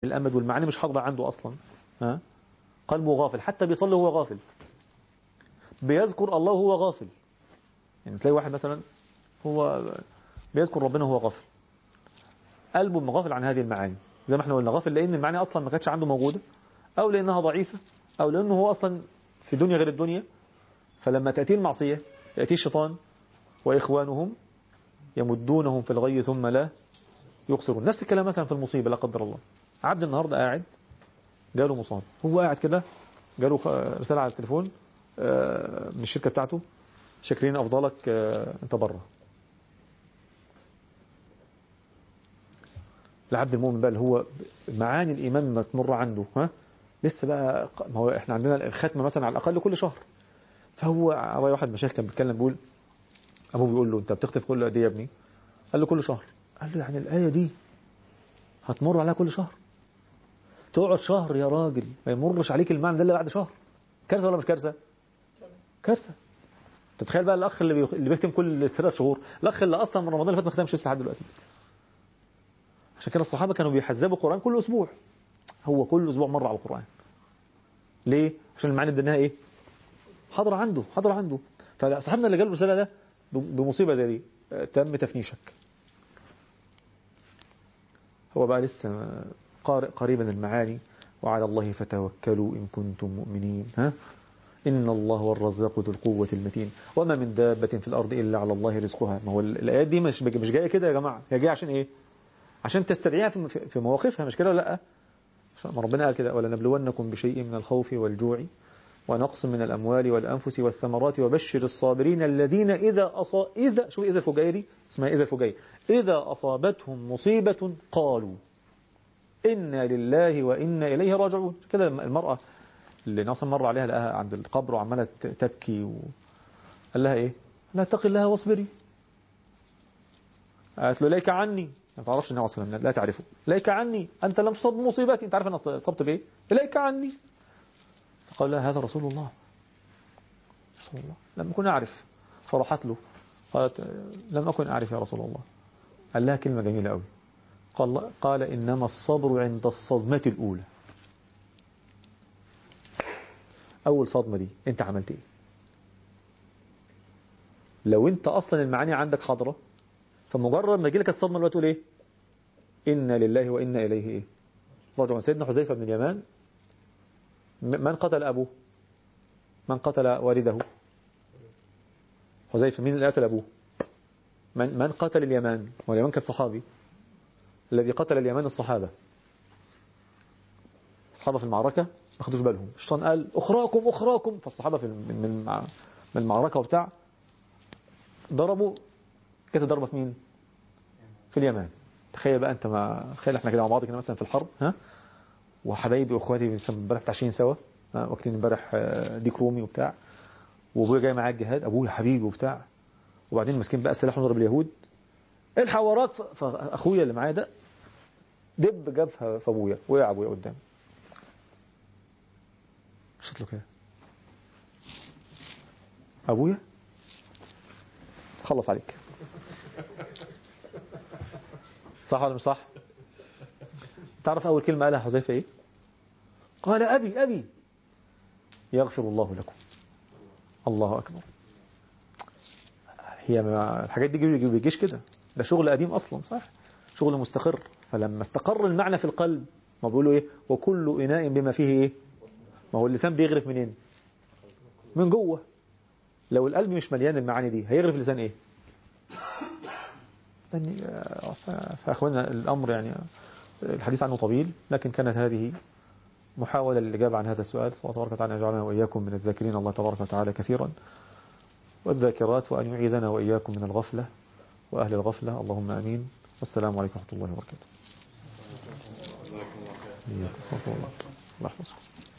الأمد والمعاني مش حاضرة عنده أصلا ها قلبه غافل حتى بيصلي وهو غافل بيذكر الله وهو غافل يعني تلاقي واحد مثلا هو بيذكر ربنا وهو غافل قلبه مغافل عن هذه المعاني زي ما احنا قلنا غافل لأن المعاني أصلا ما كانتش عنده موجودة أو لأنها ضعيفة أو لأنه هو أصلا في دنيا غير الدنيا فلما تأتيه المعصية يأتيه الشيطان وإخوانهم يمدونهم في الغي ثم لا يقصرون نفس الكلام مثلا في المصيبة لا قدر الله عبد النهاردة قاعد جاله مصاب هو قاعد كده جاله رسالة على التليفون من الشركة بتاعته شاكرين أفضلك أنت بره العبد المؤمن بقى اللي هو معاني الإيمان ما تمر عنده ها لسه بقى ما هو احنا عندنا الختمة مثلا على الأقل كل شهر فهو رأي واحد مشايخ كان بيتكلم بيقول أبوه بيقول له أنت بتختف كل قد إيه يا ابني قال له كل شهر قال له يعني الآية دي هتمر عليها كل شهر تقعد شهر يا راجل ما يمرش عليك المعنى ده اللي بعد شهر كارثة ولا مش كارثة كارثة تتخيل بقى الأخ اللي, بيخ... اللي بيختم كل ثلاث شهور الأخ اللي أصلا من رمضان اللي فات ما ختمش لسه لحد دلوقتي عشان كده الصحابة كانوا بيحزبوا القرآن كل أسبوع هو كل أسبوع مرة على القرآن ليه؟ عشان المعاني اديناها إيه؟ حاضر عنده حاضر عنده فصاحبنا اللي جاله الرسالة ده بمصيبة زي دي تم تفنيشك هو بقى لسه قارئ قريبا المعاني وعلى الله فتوكلوا إن كنتم مؤمنين ها إن الله هو الرزاق ذو القوة المتين وما من دابة في الأرض إلا على الله رزقها ما هو الآيات دي مش مش جاية كده يا جماعة هي جاية عشان إيه عشان تستدعيها في مواقفها مش كده ولا لا ما ربنا قال كده ولنبلونكم بشيء من الخوف والجوع ونقص من الأموال والأنفس والثمرات وبشر الصابرين الذين إذا أصا إذا شوف إذا الفجائي اسمها إذا الفجائي إذا أصابتهم مصيبة قالوا إنا لله وإنا إليه راجعون كده المرأة اللي ناصر مر عليها لقاها عند القبر وعمالة تبكي و... قال لها إيه لا اتقي الله واصبري قالت له ليك عني ما تعرفش النبي صلى الله عليه وسلم لا تعرفه ليك عني أنت لم تصب بمصيبتي أنت عارف أنا صبت بإيه ليك عني فقال لها هذا رسول الله رسول الله لم أكن أعرف فرحت له قالت لم أكن أعرف يا رسول الله قال لها كلمة جميلة قوي قال, قال إنما الصبر عند الصدمة الأولى أول صدمة دي أنت عملت إيه لو أنت أصلا المعاني عندك حاضرة فمجرد ما يجيلك الصدمة اللي تقول إيه إنا لله وإنا إليه إيه رجع سيدنا حذيفة بن اليمان من قتل أبوه من قتل والده حذيفة مين اللي قتل أبوه من, من قتل اليمان واليمان كان صحابي الذي قتل اليمان الصحابة الصحابة في المعركة ما خدوش بالهم الشيطان قال أخراكم أخراكم فالصحابة في من من المعركة وبتاع ضربوا كانت ضربة في مين في اليمان تخيل بقى انت ما تخيل احنا كده مع بعض كده مثلا في الحرب ها وحبايبي واخواتي امبارح متعشين سوا واكلين امبارح ديك رومي وبتاع وابويا جاي معاه الجهاد ابويا حبيبي وبتاع وبعدين ماسكين بقى السلاح ونضرب اليهود الحق وراك فاخويا اللي معايا ده دب جاب في ابويا وقع ابويا قدام شفت له كده ابويا خلص عليك صح ولا مش صح تعرف اول كلمه قالها حذيفه ايه قال ابي ابي يغفر الله لكم الله اكبر هي ما الحاجات دي ما بيجيش كده ده شغل قديم اصلا صح شغل مستقر فلما استقر المعنى في القلب ما بيقولوا ايه وكل اناء بما فيه ايه ما هو اللسان بيغرف منين من جوه لو القلب مش مليان المعاني دي هيغرف اللسان ايه فاخوانا الامر يعني الحديث عنه طويل لكن كانت هذه محاولة للإجابة عن هذا السؤال صلى الله تبارك وتعالى يجعلنا وإياكم من الذاكرين الله تبارك وتعالى كثيرا والذاكرات وأن يعيذنا وإياكم من الغفلة وأهل الغفلة اللهم آمين والسلام عليكم ورحمة الله وبركاته الله يحفظكم